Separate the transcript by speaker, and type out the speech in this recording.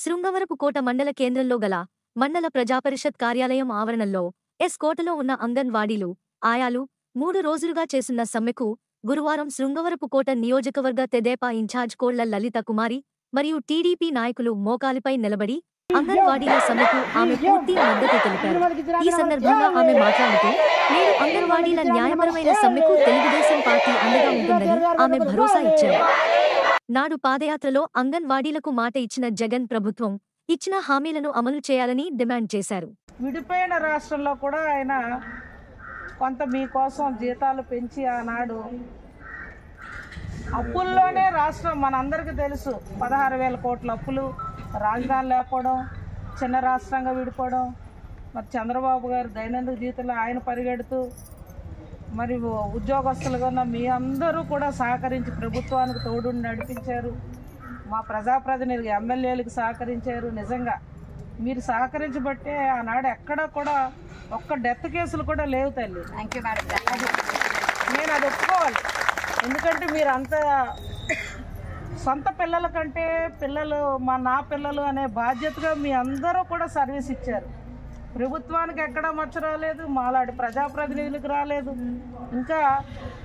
Speaker 1: శృంగవరపు కోట మండల కేంద్రంలో గల మండల ప్రజాపరిషత్ కార్యాలయం ఆవరణలో ఎస్ కోటలో ఉన్న అంగన్వాడీలు ఆయాలు మూడు రోజులుగా చేస్తున్న సమ్మెకు గురువారం శృంగవరపు కోట నియోజకవర్గ తెదేపా ఇన్ఛార్జ్ కోళ్ల లలిత కుమారి మరియు టీడీపీ నాయకులు మోకాలిపై నిలబడి అంగన్వాడీల సమ్మెకు ఆమె పూర్తి మద్దతు తెలిపారు ఈ సందర్భంగా ఆమె మాట్లాడుతూ నేడు అంగన్వాడీల న్యాయపరమైన సమ్మెకు తెలుగుదేశం పార్టీ అండగా ఉంటుందని ఆమె భరోసా ఇచ్చారు నాడు పాదయాత్రలో అంగన్వాడీలకు మాట ఇచ్చిన జగన్ ప్రభుత్వం ఇచ్చిన హామీలను అమలు చేయాలని డిమాండ్ చేశారు
Speaker 2: విడిపోయిన రాష్ట్రంలో కూడా ఆయన కొంత మీకోసం జీతాలు పెంచి ఆనాడు అప్పుల్లోనే రాష్ట్రం మనందరికీ తెలుసు పదహారు వేల కోట్ల అప్పులు రాజధాని లేకపోవడం చిన్న రాష్ట్రంగా విడిపోవడం మరి చంద్రబాబు గారు దైనందిక జీవితంలో ఆయన పరిగెడుతూ మరి ఉద్యోగస్తులుగా ఉన్న మీ అందరూ కూడా సహకరించి ప్రభుత్వానికి తోడుని నడిపించారు మా ప్రజాప్రతినిధి ఎమ్మెల్యేలకు సహకరించారు నిజంగా మీరు సహకరించబట్టే ఆనాడు ఎక్కడ కూడా ఒక్క డెత్ కేసులు కూడా లేవు తల్లి అది నేను అది ఒప్పుకోవాలి ఎందుకంటే మీరు అంత సొంత పిల్లల కంటే పిల్లలు మా నా పిల్లలు అనే బాధ్యతగా మీ అందరూ కూడా సర్వీస్ ఇచ్చారు ప్రభుత్వానికి ఎక్కడ మచ్చ రాలేదు మాలాంటి ప్రజాప్రతినిధులకు రాలేదు ఇంకా